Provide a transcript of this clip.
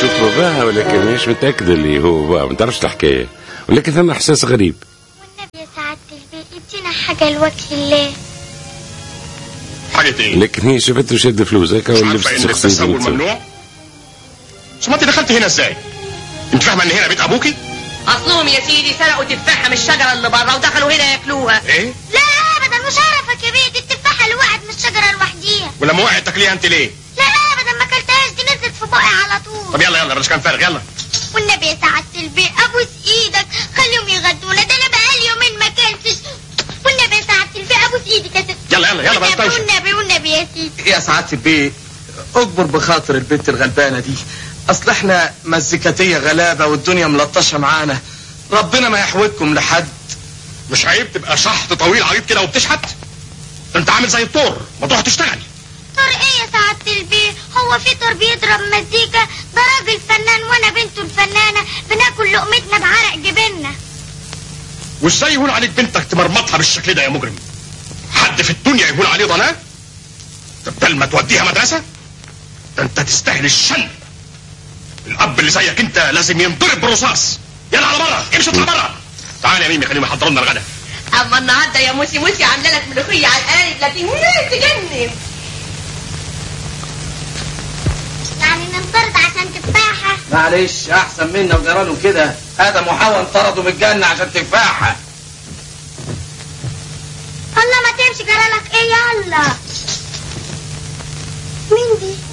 تشوف باباها ولكن مش متأكد اللي هو بابا ما تعرفش الحكاية ولكن ثم إحساس غريب والنبي يا سعادة البيت ادينا حاجة لوجه الله حاجة ايه؟ لكن هي شافته شد فلوس هكا مش ولبس عارفة ان شخصية التسول المتصل. ممنوع؟ ثم انت دخلت هنا ازاي؟ انت فاهمة ان هنا بيت ابوكي؟ اصلهم يا سيدي سرقوا تفاحه من الشجره اللي بره ودخلوا هنا ياكلوها ايه؟ لا ابدا مش عارفك يا بيت التفاحة اللي وقعت من الشجرة لوحديها ولما وقعت تاكليها انت ليه؟ لا لا ابدا ما اكلتهاش دي نزلت في بقي على طول طب يلا يلا بلاش كان فارغ يلا والنبي يا سعادة البيت ابوس ايدك خليهم يغدونا ده انا بقالي يومين ما اكلتش والنبي يا سعادة البيت ابوس ايدك يا ست يلا يلا يلا بلاش والنبي طيش والنبي والنبي يا سيدي يا سعادة البيت اجبر بخاطر البنت الغلبانة دي اصل احنا مزيكاتية غلابة والدنيا ملطشة معانا ربنا ما يحوجكم لحد مش عيب تبقى شحط طويل عريض كده وبتشحت؟ ده انت عامل زي الطور ما تروح تشتغل طار ايه يا سعادة البيت هو في طار بيضرب مزيكا ده راجل فنان وانا بنته الفنانة بناكل لقمتنا بعرق جبيننا وازاي يهون عليك بنتك تمرمطها بالشكل ده يا مجرم؟ حد في الدنيا يهون عليه ضناه؟ ده بدل ما توديها مدرسة ده انت تستاهل الشن الاب اللي زيك انت لازم ينضرب برصاص يلا على بره امشي اطلع بره تعال يا ميمي خليهم يحضروا لنا الغدا اما النهارده يا موسي موسي عامله لك ملوخيه على القالب لكن هي تجنن يعني ننطرد عشان تفاحة معلش احسن منا وجراله كده ادم وحواء انطردوا من الجنة عشان تفاحة الله ما تمشي جرالك ايه يلا مين دي